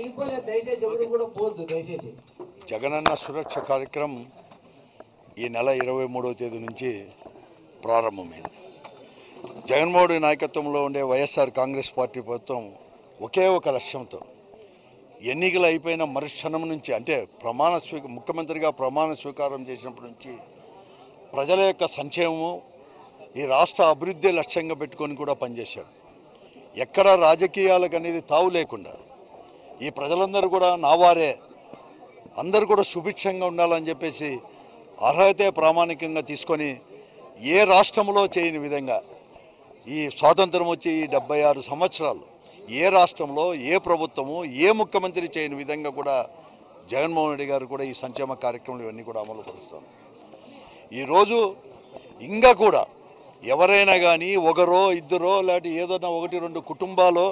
అయిపోలేదు దయచేసి ఎవరు కూడా పోవద్దు దయచేసి జగనన్న సురక్ష కార్యక్రమం ఈ నెల ఇరవై మూడవ తేదీ నుంచి ప్రారంభమైంది జగన్మోహన్ రెడ్డి నాయకత్వంలో ఉండే వైఎస్ఆర్ కాంగ్రెస్ పార్టీ ప్రభుత్వం ఒకే ఒక లక్ష్యంతో ఎన్నికలు అయిపోయిన మరుక్షణం నుంచి అంటే ప్రమాణ స్వీక ముఖ్యమంత్రిగా ప్రమాణ స్వీకారం చేసినప్పటి నుంచి ప్రజల యొక్క సంక్షేమము ఈ రాష్ట్ర అభివృద్ధి లక్ష్యంగా పెట్టుకొని కూడా పనిచేశాడు ఎక్కడ రాజకీయాలకు అనేది తావు లేకుండా ఈ ప్రజలందరూ కూడా నావారే అందరూ కూడా సుభిక్షంగా ఉండాలని చెప్పేసి అర్హతే ప్రామాణికంగా తీసుకొని ఏ రాష్ట్రంలో చేయని విధంగా ఈ స్వాతంత్రం వచ్చి ఈ డెబ్బై ఆరు సంవత్సరాలు ఏ రాష్ట్రంలో ఏ ప్రభుత్వము ఏ ముఖ్యమంత్రి చేయని విధంగా కూడా జగన్మోహన్ రెడ్డి గారు కూడా ఈ సంక్షేమ కార్యక్రమాలు ఇవన్నీ కూడా అమలు పరుస్తాను ఈరోజు ఇంకా కూడా ఎవరైనా కానీ ఒకరో ఇద్దరో లేకపోతే ఏదైనా ఒకటి రెండు కుటుంబాలు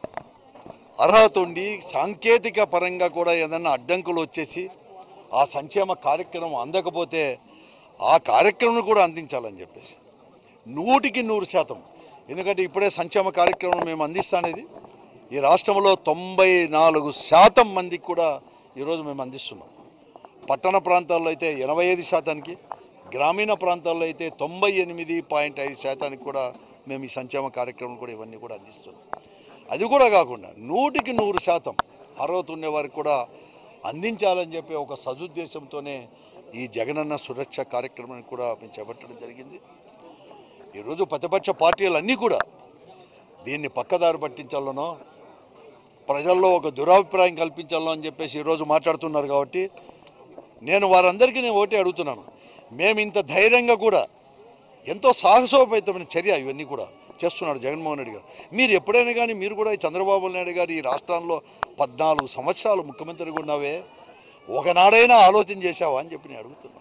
అర్హత ఉండి సాంకేతిక పరంగా కూడా ఏదైనా అడ్డంకులు వచ్చేసి ఆ సంక్షేమ కార్యక్రమం అందకపోతే ఆ కార్యక్రమం కూడా అందించాలని చెప్పేసి నూటికి నూరు శాతం ఎందుకంటే ఇప్పుడే సంక్షేమ కార్యక్రమం మేము అందిస్తానేది ఈ రాష్ట్రంలో తొంభై నాలుగు శాతం మందికి కూడా ఈరోజు మేము అందిస్తున్నాం పట్టణ ప్రాంతాల్లో అయితే ఎనభై ఐదు శాతానికి గ్రామీణ ప్రాంతాల్లో అయితే తొంభై ఎనిమిది పాయింట్ ఐదు శాతానికి కూడా మేము ఈ సంక్షేమ కార్యక్రమం కూడా ఇవన్నీ కూడా అందిస్తున్నాం అది కూడా కాకుండా నూటికి నూరు శాతం అర్హత ఉండే వారికి కూడా అందించాలని చెప్పి ఒక సదుద్దేశంతోనే ఈ జగనన్న సురక్ష కార్యక్రమాన్ని కూడా మేము చేపట్టడం జరిగింది ఈరోజు ప్రతిపక్ష పార్టీలన్నీ కూడా దీన్ని పక్కదారి పట్టించాలనో ప్రజల్లో ఒక దురాభిప్రాయం కల్పించాలో అని చెప్పేసి ఈరోజు మాట్లాడుతున్నారు కాబట్టి నేను వారందరికీ నేను ఒకటి అడుగుతున్నాను మేము ఇంత ధైర్యంగా కూడా ఎంతో సాహసోపేతమైన చర్య ఇవన్నీ కూడా చేస్తున్నాడు జగన్మోహన్ రెడ్డి గారు మీరు ఎప్పుడైనా కానీ మీరు కూడా ఈ చంద్రబాబు నాయుడు గారు ఈ రాష్ట్రంలో పద్నాలుగు సంవత్సరాలు ముఖ్యమంత్రిగా ఉన్నావే ఒకనాడైనా ఆలోచన చేశావా అని చెప్పి నేను అడుగుతున్నాను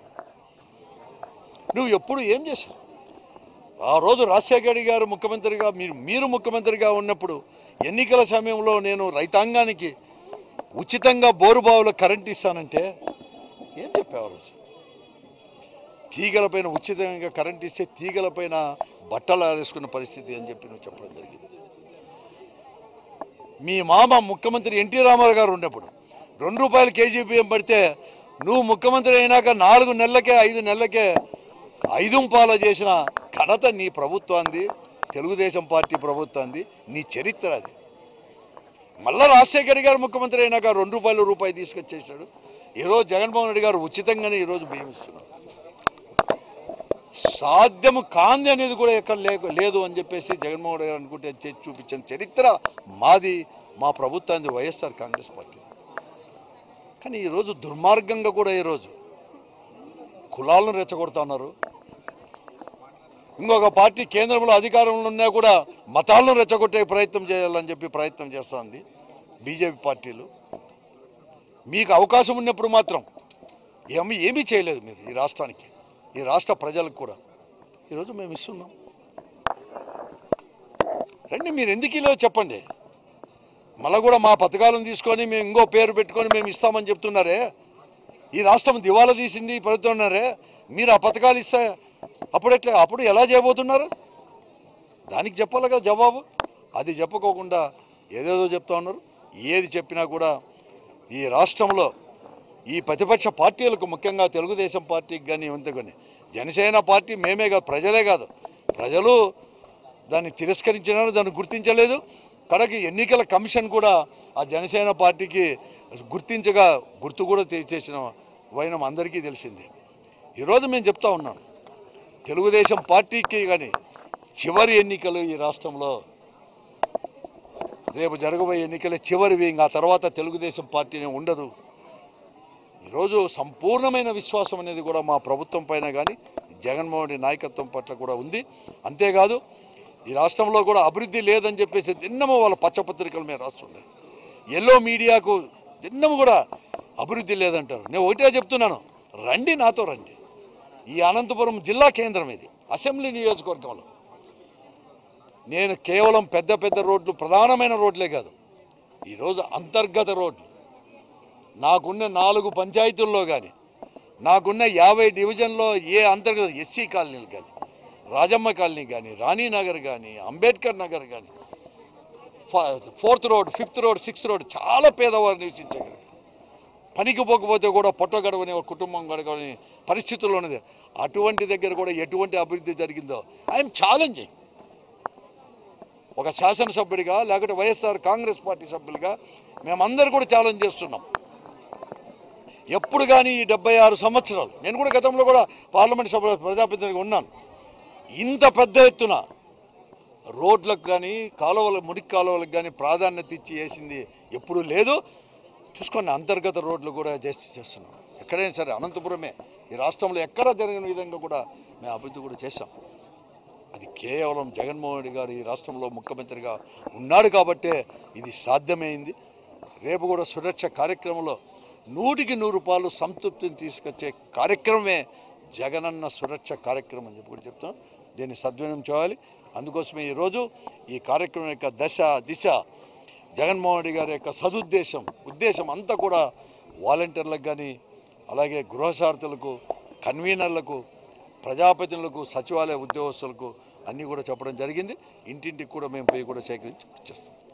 నువ్వు ఎప్పుడు ఏం చేశావు ఆ రోజు రాజశేఖర రెడ్డి గారు ముఖ్యమంత్రిగా మీరు మీరు ముఖ్యమంత్రిగా ఉన్నప్పుడు ఎన్నికల సమయంలో నేను రైతాంగానికి ఉచితంగా బోరుబావులో కరెంట్ ఇస్తానంటే ఏం చెప్పావు ఆ రోజు తీగలపైన ఉచితంగా కరెంట్ ఇస్తే తీగలపైన బట్టలు ఆరేసుకున్న పరిస్థితి అని చెప్పి నువ్వు చెప్పడం జరిగింది మీ మామ ముఖ్యమంత్రి ఎన్టీ రామారావు గారు ఉన్నప్పుడు రెండు రూపాయలు కేజీ బియ్యం పడితే నువ్వు ముఖ్యమంత్రి అయినాక నాలుగు నెలలకే ఐదు నెలలకే ఐదు పాల చేసిన ఘనత నీ ప్రభుత్వాన్ని తెలుగుదేశం పార్టీ ప్రభుత్వాన్ని నీ చరిత్ర అది మళ్ళా రాజశేఖర రెడ్డి గారు ముఖ్యమంత్రి అయినాక రెండు రూపాయలు రూపాయి తీసుకొచ్చేసాడు ఈరోజు జగన్మోహన్ రెడ్డి గారు ఉచితంగానే ఈరోజు బియ్యం ఇస్తున్నారు సాధ్యము కాంది అనేది కూడా ఎక్కడ లేక లేదు అని చెప్పేసి జగన్మోహన్ రెడ్డి గారు అనుకుంటే చేసి చూపించిన చరిత్ర మాది మా ప్రభుత్వాన్ని వైఎస్ఆర్ కాంగ్రెస్ పార్టీ కానీ ఈరోజు దుర్మార్గంగా కూడా ఈరోజు కులాలను రెచ్చగొడతా ఉన్నారు ఇంకొక పార్టీ కేంద్రంలో అధికారంలో ఉన్నా కూడా మతాలను రెచ్చగొట్టే ప్రయత్నం చేయాలని చెప్పి ప్రయత్నం చేస్తుంది బీజేపీ పార్టీలు మీకు అవకాశం ఉన్నప్పుడు మాత్రం ఏమి ఏమీ చేయలేదు మీరు ఈ రాష్ట్రానికి ఈ రాష్ట్ర ప్రజలకు కూడా ఈరోజు మేము ఇస్తున్నాం రండి మీరు ఎందుకు ఇలా చెప్పండి మళ్ళీ కూడా మా పథకాలను తీసుకొని మేము ఇంకో పేరు పెట్టుకొని మేము ఇస్తామని చెప్తున్నారే ఈ రాష్ట్రం దివాలా తీసింది ఈ ప్రభుత్వం అన్నారే మీరు ఆ పథకాలు ఇస్తే అప్పుడు ఎట్లా అప్పుడు ఎలా చేయబోతున్నారు దానికి చెప్పాలి కదా జవాబు అది చెప్పుకోకుండా ఏదేదో చెప్తా ఉన్నారు ఏది చెప్పినా కూడా ఈ రాష్ట్రంలో ఈ ప్రతిపక్ష పార్టీలకు ముఖ్యంగా తెలుగుదేశం పార్టీకి కానీ ఇంత కానీ జనసేన పార్టీ మేమే కాదు ప్రజలే కాదు ప్రజలు దాన్ని తిరస్కరించినారు దాన్ని గుర్తించలేదు కడకి ఎన్నికల కమిషన్ కూడా ఆ జనసేన పార్టీకి గుర్తించగా గుర్తు కూడా చేసిన వైనం అందరికీ తెలిసిందే ఈరోజు మేము చెప్తా ఉన్నాం తెలుగుదేశం పార్టీకి కానీ చివరి ఎన్నికలు ఈ రాష్ట్రంలో రేపు జరగబోయే ఎన్నికలే చివరివి ఇంకా ఆ తర్వాత తెలుగుదేశం పార్టీనే ఉండదు ఈరోజు సంపూర్ణమైన విశ్వాసం అనేది కూడా మా ప్రభుత్వం పైన కానీ జగన్మోహన్ రెడ్డి నాయకత్వం పట్ల కూడా ఉంది అంతేకాదు ఈ రాష్ట్రంలో కూడా అభివృద్ధి లేదని చెప్పేసి దిన్నము వాళ్ళ పచ్చపత్రికల మీద రాస్తుండే ఎల్లో మీడియాకు దిన్నము కూడా అభివృద్ధి లేదంటారు నేను ఒకటే చెప్తున్నాను రండి నాతో రండి ఈ అనంతపురం జిల్లా కేంద్రం ఇది అసెంబ్లీ నియోజకవర్గంలో నేను కేవలం పెద్ద పెద్ద రోడ్లు ప్రధానమైన రోడ్లే కాదు ఈరోజు అంతర్గత రోడ్లు నాకున్న నాలుగు పంచాయతీల్లో కానీ నాకున్న యాభై డివిజన్లో ఏ అంతర్గత ఎస్సీ కాలనీలు కానీ రాజమ్మ కాలనీ కానీ రాణీనగర్ కానీ అంబేద్కర్ నగర్ కానీ fourth road fifth road sixth road చాలా పేదవారు నివసించగలరు పనికి పోకపోతే కూడా పొట్ట గడవని ఒక కుటుంబం గడవని పరిస్థితుల్లో ఉన్నది అటువంటి దగ్గర కూడా ఎటువంటి అభివృద్ధి జరిగిందో ఐఎమ్ ఛాలెంజింగ్ ఒక శాసనసభ్యుడిగా లేకపోతే వైఎస్ఆర్ కాంగ్రెస్ పార్టీ సభ్యులుగా మేమందరూ కూడా ఛాలెంజ్ చేస్తున్నాం ఎప్పుడు కానీ ఈ డెబ్బై ఆరు సంవత్సరాలు నేను కూడా గతంలో కూడా పార్లమెంట్ సభలో ప్రజాప్రతినిధిగా ఉన్నాను ఇంత పెద్ద ఎత్తున రోడ్లకు కానీ కాలువల మురికి కాలువలకు కానీ ప్రాధాన్యత ఇచ్చి వేసింది ఎప్పుడూ లేదు చూసుకోండి అంతర్గత రోడ్లు కూడా చేసి చేస్తున్నాం ఎక్కడైనా సరే అనంతపురమే ఈ రాష్ట్రంలో ఎక్కడ జరిగిన విధంగా కూడా మేము అభివృద్ధి కూడా చేశాం అది కేవలం జగన్మోహన్ రెడ్డి గారు ఈ రాష్ట్రంలో ముఖ్యమంత్రిగా ఉన్నాడు కాబట్టే ఇది సాధ్యమైంది రేపు కూడా సురక్ష కార్యక్రమంలో నూటికి నూరు రూపాయలు సంతృప్తిని తీసుకొచ్చే కార్యక్రమమే జగనన్న సురక్ష కార్యక్రమం అని చెప్పి కూడా చెప్తున్నాం దీన్ని సద్వినియోగం చేయాలి అందుకోసమే ఈరోజు ఈ కార్యక్రమం యొక్క దశ దిశ జగన్మోహన్ రెడ్డి గారి యొక్క సదుద్దేశం ఉద్దేశం అంతా కూడా వాలంటీర్లకు కానీ అలాగే గృహసార్థులకు కన్వీనర్లకు ప్రజాప్రతినిధులకు సచివాలయ ఉద్యోగస్తులకు అన్నీ కూడా చెప్పడం జరిగింది ఇంటింటికి కూడా మేము పోయి కూడా సేకరించి ఇచ్చేస్తాం